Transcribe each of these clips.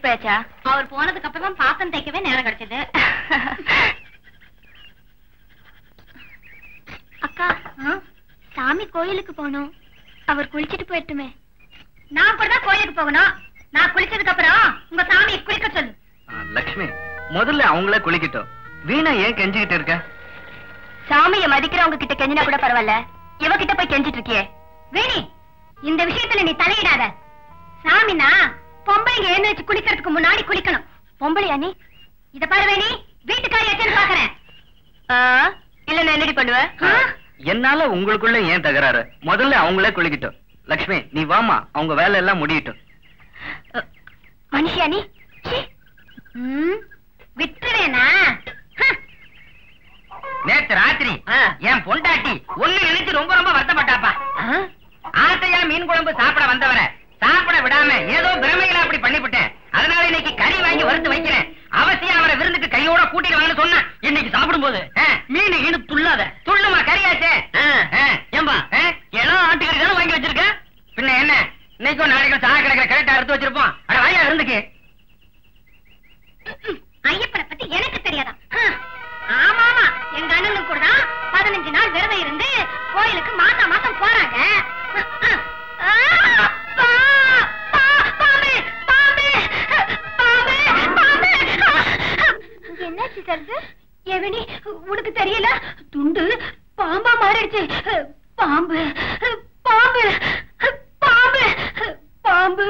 போயாச்சா அவர் போனதுக்கு அப்புறம் பாத்திரம் தைக்கவே நேரம் கிடைச்சது அக்கா சாமி கோயிலுக்கு போனோம் அவர் குளிச்சிட்டு போயிட்டுமே நான் அப்படிதான் கோயிலுக்கு போகணும் நான் குளிச்சதுக்கு அப்புறம் உங்க சாமியை குளிக்க சொல்லு ஆ, லக்ஷ்மி முதல்ல அவங்களே குளிக்கட்டும் வீணா ஏன் கெஞ்சிக்கிட்டு இருக்க சாமிய மதிக்கிறவங்க கிட்ட கெஞ்சினா கூட பரவாயில்ல இவகிட்ட போய் கெஞ்சிட்டு இருக்கியே வேணி இந்த விஷயத்துல நீ தலையிடாத சாமினா பொம்பளைங்க எழுந்து வச்சு குளிக்கிறதுக்கு முன்னாடி குளிக்கணும் பொம்பளையா நீ இத பாரு வேணி வீட்டுக்காரி எத்தனை பாக்குறேன் ஆ, இல்ல நான் என்னடி பண்ணுவேன் ஆ? என்னால உங்களுக்குள்ள ஏன் தகராறு முதல்ல அவங்களே குளிக்கட்டும் லக்ஷ்மி நீ வாமா அவங்க வேலை எல்லாம் முடியட்டும் மனுஷியா நீ சீ. ம், விட்டுருவேனா ஹ, நேத்து ராத்திரி என் பொண்டாட்டி ஒண்ணு நினைச்சு ரொம்ப ரொம்ப வருத்தப்பட்டாப்பா ஆசையா மீன் குழம்பு சாப்பிட வந்தவரை சாப்பிட விடாம ஏதோ பிரமையில அப்படி பண்ணிவிட்டேன் அதனால இன்னைக்கு கறி வாங்கி வறுத்து வைக்கிறேன் அவசியம் அவரை விருந்துக்கு கையோட கூட்டிட்டு வாங்கன்னு சொன்னா இன்னைக்கு சாப்பிடும் போது மீன் ஈனு துள்ளாத துள்ளுமா கறியாச்சே ஏம்பா எல்லாம் ஆட்டுக்கறி தானே வாங்கி வச்சிருக்க பின்ன என்ன இன்னைக்கும் நாளைக்கும் சாக கிடக்கிற கரெக்டா எடுத்து வச்சிருப்போம் அட வாயா விருந்துக்கு ஐயப்பனை பத்தி எனக்கு தெரியாதா ஹ, ஆமா ஆமா எங்க அண்ணனும் கூட தான் பதினஞ்சு நாள் விரதம் இருந்து கோயிலுக்கு மாசம் மாசம் போறாங்க ஹ, ஹ. ஆ, பா, பா, பாம்பு, பாம்பு, பாம்பு, பாம்பு. என்னாச்சு சரசு எவனி உனக்கு தெரியல துண்டு பாம்பா மாறிடுச்சு பாம்பு பாம்பு பாம்பு பாம்பு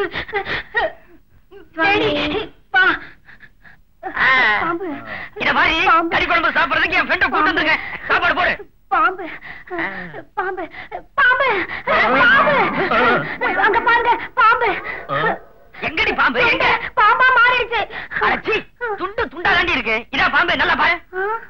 வேணி, பா பாம்பு இத மாதிரி பாம்பு. கறி குழம்பு சாப்பிடுறதுக்கு என் ஃப்ரெண்ட கூட்டு வந்துருங்க சாப்பாடு போடு பாம்பு பாம்பு பாம்பு பாம்பு அங்க பாருங்க பாம்பு எங்கடி பாம்பு எங்க துண்டு பாம்பா மாறிடுச்சு அடச்சி துண்டு துண்டா தாண்டி இருக்கு இதா பாம்பு நல்லா பாரு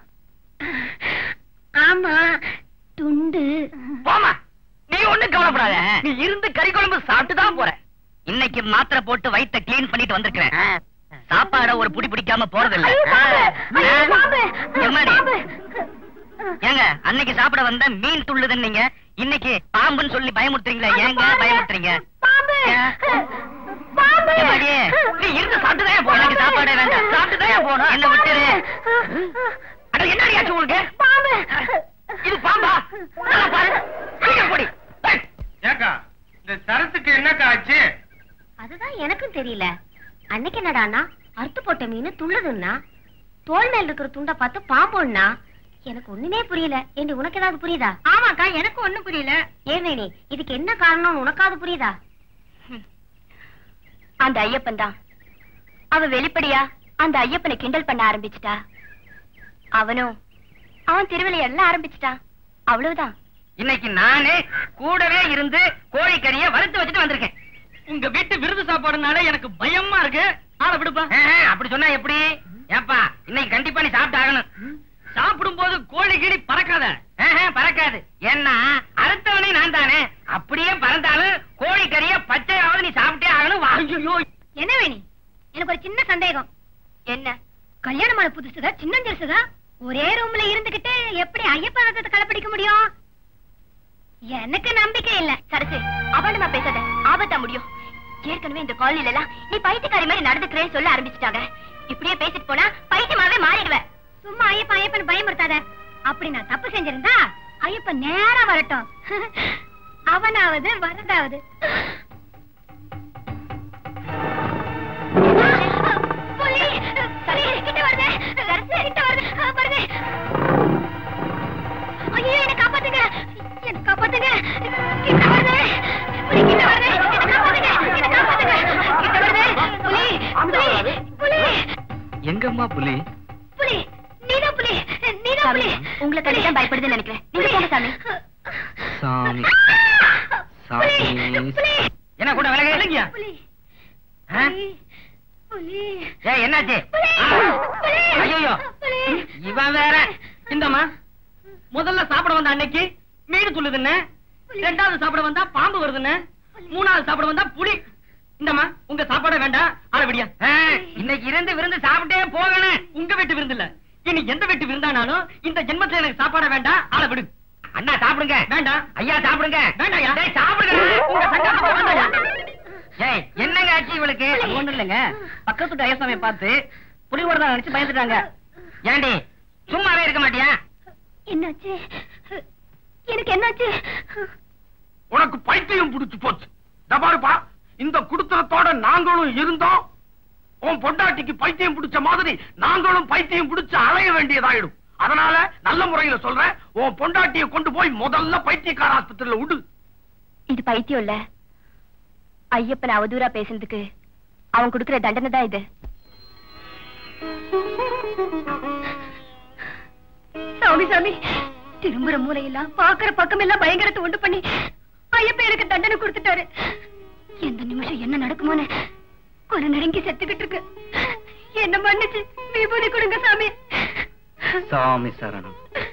ஆமா துண்டு போமா நீ ஒண்ணும் கவலைப்படாத நீ இருந்து கறி குழம்பு சாப்பிட்டு தான் போற இன்னைக்கு மாத்திரை போட்டு வயித்த க்ளீன் பண்ணிட்டு வந்திருக்கிறேன் சாப்பாட ஒரு புடி பிடிக்காம போறதில்ல ஐயோ, பாம்பு! ஐயோ, பாம்பு! எம்மாடி? பாம்பு! ஏங்க அன்னைக்கு சாப்பிட வந்த மீன் துள்ளுதுன்னு நீங்க இன்னைக்கு பாம்புன்னு சொல்லி பயமுறுத்துறீங்களா ஐயோ, ஏங்க பாம்பு! பயமுறுத்துறீங்க பாம்பு! ஏன்? பாம்பு! எம்மாடி? நீ இருந்து சாப்பிட்டுதான் போ எனக்கு சாப்பாடே வேண்டாம் சாப்பிட்டுதான் போகணும் என்ன விட்டுரு அட என்ன ஆச்சு உங்களுக்கு பாம்பு! இது பாம்பா நல்லா பாரு சீக்கிரம் போடி ஏய், ஏக்கா இந்த சரத்துக்கு என்னக்கா ஆச்சு அதுதான் எனக்கும் தெரியல அன்னைக்கு என்னடான்னா அறுத்து போட்ட மீன் துள்ளுதுன்னா தோல் மேல இருக்கிற துண்டை பார்த்து பாம்போன்னா எனக்கு ஒண்ணுமே புரியல ஏண்டி உனக்கு ஏதாவது புரியுதா ஆமாக்கா எனக்கு ஒண்ணும் புரியல ஏன் வேணி இதுக்கு என்ன காரணம் உனக்காவது புரியுதா அந்த ஐயப்பன் தான் அவ வெளிப்படையா அந்த ஐயப்பனை கிண்டல் பண்ண ஆரம்பிச்சிட்டா அவனும் அவன் திருவிழை எல்லாம் ஆரம்பிச்சிட்டான் அவ்வளவுதான் இன்னைக்கு நானே கூடவே இருந்து கோழிக்கறிய வறுத்து வச்சுட்டு வந்திருக்கேன் உங்க வீட்டு விருது சாப்பாடுனால எனக்கு பயமா இருக்கு ஆள விடுப்பா அப்படி சொன்னா எப்படி ஏப்பா இன்னைக்கு கண்டிப்பா நீ சாப்பிட்டு ஆகணும் சாப்பிடும் போது கோழி கீழி பறக்காத பறக்காது ஏன்னா அறுத்தவனே நான் தானே அப்படியே பறந்தாலும் கோழிக்கறிய பச்சையாவது நீ சாப்பிட்டே ஆகணும் வாங்கியோ என்ன வேணி எனக்கு ஒரு சின்ன சந்தேகம் என்ன கல்யாணமான புதுசுதா சின்ன ஜெருசுதா ஒரே ரூம்ல இருந்துகிட்டு எப்படி ஐயப்ப ரத்தத்தை கலப்பிடிக்க முடியும் எனக்கு நம்பிக்கை இல்ல சரசு அபாண்டமா பேசாத ஆபத்தா முடியும் ஏற்கனவே இந்த காலனில எல்லாம் நீ பைத்தியக்காரி மாதிரி நடந்துக்கிறேன்னு சொல்ல ஆரம்பிச்சுட்டாங்க இப்படியே பேசிட்டு போனா பைத்தியமாவே மாறிடுவேன் சும்மா ஐயப்பன் ஐயப்பன் பயமுறுத்தாத அப்படி நான் தப்பு செஞ்சிருந்தா ஐயப்பன் நேரா வரட்டும் அவனாவது வரதாவது புலி, புலி, கிட்ட வருது. கிட்ட வருது, வருது. ஐயோ, என்னை காப்பாத்துங்க. என்னை காப்பாத்துங்க. கிட்ட வருது. புலி, கிட்ட வருது. என்னை காப்பாத்துங்க. என்னை காப்பாத்துங்க. கிட்ட வருது. புலி, புலி, புலி. எங்கம்மா புலி புலி நீதான் புலி நீதான் சாமி புலி உங்களை கண்டிப்பா பயப்படுதுன்னு நினைக்கிறேன் நீங்க போங்க சாமி சாமி புலி சாமி புலி என்ன கூட விலக புலி ஆ? புலி ஏய் என்னாச்சு புலி புலி ஐயோ புலி இவன் வேற இந்தம்மா முதல்ல சாப்பிட வந்த அன்னைக்கு மீன் துள்ளுதுன்னு ரெண்டாவது சாப்பிட வந்தா பாம்பு வருதுன்னு மூணாவது சாப்பிட வந்தா புலி இந்தம்மா உங்க சாப்பாட வேண்டாம் ஆள விடியா இன்னைக்கு இருந்து விருந்து சாப்பிட்டே போகணும் உங்க வீட்டு விருந்து இல்ல இனி எந்த வீட்டு விருந்தானாலும் இந்த ஜென்மத்துல எனக்கு சாப்பாட வேண்டாம் ஆள விடு அண்ணா சாப்பிடுங்க வேண்டாம் ஐயா சாப்பிடுங்க வேண்டாம் சாப்பிடுங்க உங்க சங்கல்பத்தை வேண்டாம் ஏய் என்னங்க ஆச்சு இவளுக்கு ஒண்ணும் இல்லைங்க பக்கத்து ஐயசாமியை பார்த்து புலிவோட தான் நினைச்சு பயந்துட்டாங்க ஏண்டி சும்மாவே இருக்க மாட்டியா என்னாச்சு எனக்கு என்னாச்சு உனக்கு பைத்தியம் புடிச்சு போச்சு தபாருப்பா இந்த குடுத்தனத்தோட நாங்களும் இருந்தோம் உன் பொண்டாட்டிக்கு பைத்தியம் பிடிச்ச மாதிரி நாங்களும் பைத்தியம் பிடிச்சு அலைய வேண்டியதாயிடும் அதனால நல்ல முறையில சொல்றேன் உன் பொண்டாட்டிய கொண்டு போய் முதல்ல பைத்தியக்கார ஆஸ்பத்திரியில விடு இது பைத்தியம் இல்ல ஐயப்பன் அவதூறா பேசுனதுக்கு அவன் கொடுக்கிற தண்டனை தான் இது சாமி சாமி திரும்புற மூலையெல்லாம் பாக்குற பக்கம் எல்லாம் பயங்கரத்தை உண்டு பண்ணி ஐயப்ப எனக்கு தண்டனை கொடுத்துட்டாரு எந்த நிமிஷம் என்ன நடக்குமோன்னு கொலை நடுங்கி செத்துக்கிட்டு இருக்கு என்ன மன்னிச்சு விபூதி கொடுங்க சாமி சாமி சரணம்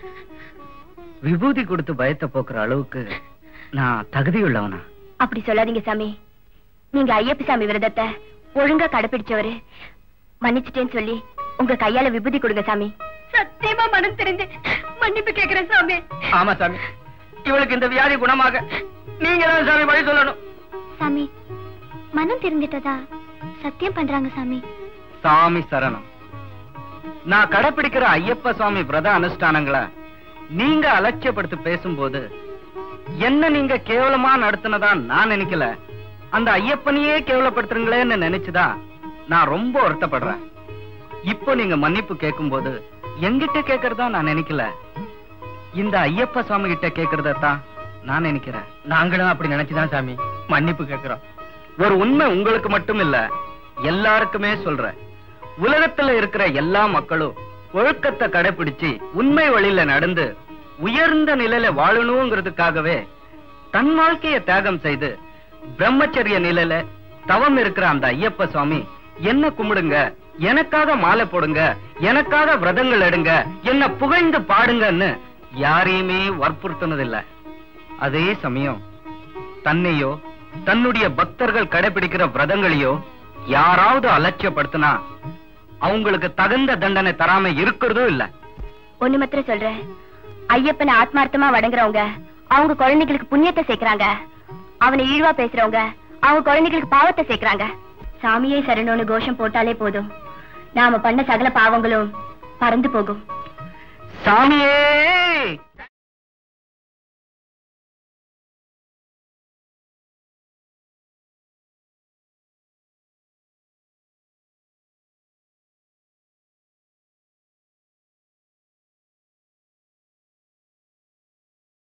விபூதி கொடுத்து பயத்தை போக்குற அளவுக்கு நான் தகுதியுள்ளவனா அப்படி சொல்லாதீங்க சாமி நீங்க ஐயப்ப சாமி விரதத்தை ஒழுங்கா கடைபிடிச்சவரு மன்னிச்சிட்டேன்னு சொல்லி உங்க கையால விபூதி கொடுங்க சாமி சத்தியமா மனம் தெரிஞ்சு மன்னிப்பு கேக்குறேன் சாமி ஆமா சாமி இவளுக்கு இந்த வியாதி குணமாக நீங்க தான் சாமி வழி சொல்லணும் சாமி மனம் தெரிஞ்சிட்டதா சத்தியம் பண்றாங்க சாமி சாமி சரணம் நான் கடைபிடிக்கிற ஐயப்ப சுவாமி விரத அனுஷ்டானங்களை நீங்க அலட்சியப்படுத்தி பேசும்போது என்ன நீங்க கேவலமா நடத்தினதா நான் நினைக்கல அந்த ஐயப்பனையே கேவலப்படுத்துறீங்களேன்னு நினைச்சுதான் நான் ரொம்ப வருத்தப்படுறேன் இப்போ நீங்க மன்னிப்பு கேட்கும்போது எங்கிட்ட கேக்குறதா நான் நினைக்கல இந்த ஐயப்ப சுவாமி கிட்ட கேக்குறதான் நான் நினைக்கிறேன் நாங்களும் அப்படி நினைச்சுதான் சாமி மன்னிப்பு கேக்குறோம் ஒரு உண்மை உங்களுக்கு மட்டும் இல்ல எல்லாருக்குமே சொல்றேன் உலகத்துல இருக்கிற எல்லா மக்களும் ஒழுக்கத்தை கடைபிடிச்சு உண்மை வழியில நடந்து உயர்ந்த நிலையில வாழணுங்கிறதுக்காகவே தன் வாழ்க்கைய தியாகம் செய்து பிரம்மச்சரிய நிலையில தவம் இருக்கிற அந்த ஐயப்ப சுவாமி என்ன கும்பிடுங்க எனக்காக மாலை போடுங்க எனக்காக விரதங்கள் எடுங்க என்ன புகழ்ந்து பாடுங்கன்னு யாரையுமே வற்புறுத்தினதில்ல அதே சமயம் தன்னையோ தன்னுடைய பக்தர்கள் கடைபிடிக்கிற விரதங்களையோ யாராவது அலட்சியப்படுத்தினா அவங்களுக்கு தகுந்த தண்டனை தராம இருக்கிறதும் இல்ல ஒண்ணு மாத்திரம் சொல்றேன் ஐயப்பனை ஆத்மார்த்தமா வணங்குறவங்க அவங்க குழந்தைகளுக்கு புண்ணியத்தை சேர்க்கறாங்க அவனை இழிவா பேசுறவங்க அவங்க குழந்தைகளுக்கு பாவத்தை சேர்க்கறாங்க சாமியே சரணோன்னு கோஷம் போட்டாலே போதும் நாம பண்ண சகல பாவங்களும் பறந்து போகும் சாமியே